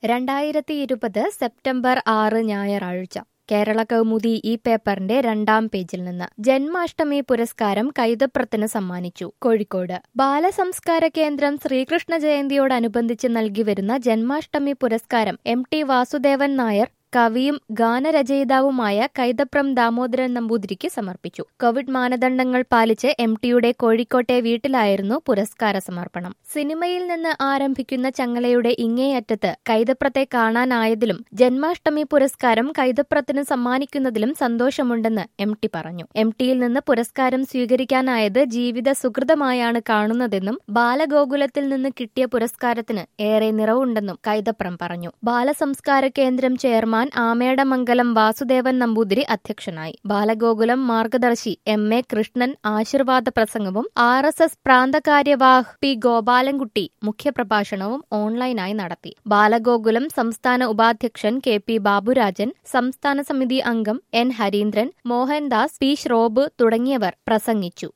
രണ്ടായിരത്തി ഇരുപത് സെപ്റ്റംബർ ആറ് ഞായറാഴ്ച കേരള കൗമുദി ഈ പേപ്പറിന്റെ രണ്ടാം പേജിൽ നിന്ന് ജന്മാഷ്ടമി പുരസ്കാരം കൈതപ്രത്തിന് സമ്മാനിച്ചു കോഴിക്കോട് ബാലസംസ്കാര കേന്ദ്രം ശ്രീകൃഷ്ണ ജയന്തിയോടനുബന്ധിച്ച് നൽകി വരുന്ന ജന്മാഷ്ടമി പുരസ്കാരം എം ടി വാസുദേവൻ നായർ കവിയും ഗാനരചയിതാവുമായ കൈതപ്രം ദാമോദരൻ നമ്പൂതിരിക്ക് സമർപ്പിച്ചു കോവിഡ് മാനദണ്ഡങ്ങൾ പാലിച്ച് എം ടിയുടെ കോഴിക്കോട്ടെ വീട്ടിലായിരുന്നു പുരസ്കാര സമർപ്പണം സിനിമയിൽ നിന്ന് ആരംഭിക്കുന്ന ചങ്ങലയുടെ ഇങ്ങേയറ്റത്ത് കൈതപ്രത്തെ കാണാനായതിലും ജന്മാഷ്ടമി പുരസ്കാരം കൈതപ്രത്തിന് സമ്മാനിക്കുന്നതിലും സന്തോഷമുണ്ടെന്ന് എം ടി പറഞ്ഞു എം ടിയിൽ നിന്ന് പുരസ്കാരം സ്വീകരിക്കാനായത് ജീവിത സുഹൃതമായാണ് കാണുന്നതെന്നും ബാലഗോകുലത്തിൽ നിന്ന് കിട്ടിയ പുരസ്കാരത്തിന് ഏറെ നിറവുണ്ടെന്നും കൈതപ്രം പറഞ്ഞു ബാലസംസ്കാര കേന്ദ്രം ചെയർമാൻ ആമേടമംഗലം വാസുദേവൻ നമ്പൂതിരി അധ്യക്ഷനായി ബാലഗോകുലം മാർഗദർശി എം എ കൃഷ്ണൻ ആശീർവാദ പ്രസംഗവും ആർ എസ് എസ് പ്രാന്തകാര്യവാഹ് പി ഗോപാലൻകുട്ടി മുഖ്യപ്രഭാഷണവും ഓൺലൈനായി നടത്തി ബാലഗോകുലം സംസ്ഥാന ഉപാധ്യക്ഷൻ കെ പി ബാബുരാജൻ സംസ്ഥാന സമിതി അംഗം എൻ ഹരീന്ദ്രൻ മോഹൻദാസ് പി ശ്രോബ് തുടങ്ങിയവർ പ്രസംഗിച്ചു